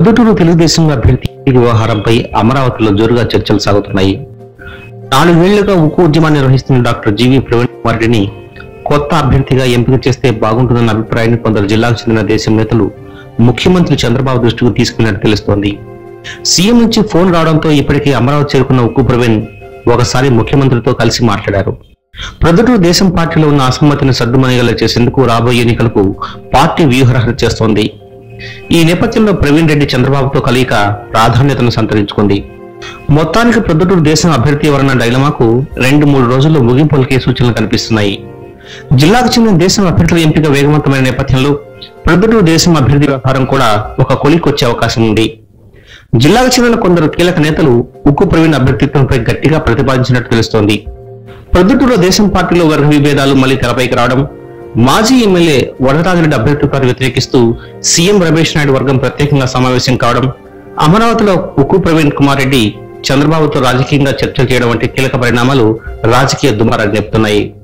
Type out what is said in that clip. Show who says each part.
Speaker 1: ప్రొద్దుటూరు తెలుగుదేశం అభ్యర్థి వ్యవహారంపై అమరావతిలో జోరుగా చర్చలు సాగుతున్నాయి నాలుగేళ్లుగా ఉక్కు ఉద్యమాన్ని నిర్వహిస్తున్న డాక్టర్ జీవి ప్రవీణ్ కుమార్ రెడ్డిని కొత్త అభ్యర్థిగా ఎంపిక చేస్తే బాగుంటుందన్న అభిప్రాయాన్ని కొందరు జిల్లాకు చెందిన దేశం నేతలు ముఖ్యమంత్రి చంద్రబాబు దృష్టికి తీసుకున్నట్టు తెలుస్తోంది సీఎం నుంచి ఫోన్ రావడంతో ఇప్పటికే అమరావతి చేరుకున్న ఉక్కు ప్రవీణ్ ఒకసారి ముఖ్యమంత్రితో కలిసి మాట్లాడారు ప్రొద్దుటూరు దేశం పార్టీలో ఉన్న అసమ్మతిని సర్దుమణిగల చేసేందుకు రాబోయే ఎన్నికలకు పార్టీ వ్యూహరహణ చేస్తోంది ఈ నేపథ్యంలో ప్రవీణ్ రెడ్డి చంద్రబాబుతో కలయిక ప్రాధాన్యతను సంతరించుకుంది మొత్తానికి ప్రొద్దుటూరు దేశం అభ్యర్థి ఎవరన్న డైలమాకు రెండు మూడు రోజుల్లో ముగింపు పలికే సూచనలు కనిపిస్తున్నాయి జిల్లాకు చెందిన దేశం అభ్యర్థుల ఎంపిక వేగవంతమైన నేపథ్యంలో ప్రొద్దుటూరు దేశం అభ్యర్థి వ్యవహారం కూడా ఒక కొలికొచ్చే అవకాశం ఉంది జిల్లాకు చెందిన కొందరు కీలక నేతలు ఉక్కు ప్రవీణ్ అభ్యర్థిత్వంపై గట్టిగా ప్రతిపాదించినట్టు తెలుస్తోంది ప్రొద్దుటూరులో దేశం పార్టీలో వర్గ విభేదాలు మళ్లీ తెరపైకి రావడం మాజీ ఎమ్మెల్యే వరదరాజరెడ్డి అభ్యర్థిత్వాన్ని వ్యతిరేకిస్తూ సీఎం రమేష్ నాయుడు వర్గం ప్రత్యేకంగా సమావేశం కావడం అమరావతిలో ఉక్కు ప్రవీణ్ కుమార్ రెడ్డి చంద్రబాబుతో రాజకీయంగా చర్చలు చేయడం వంటి కీలక పరిణామాలు రాజకీయ దుమారాన్ని చెప్తున్నాయి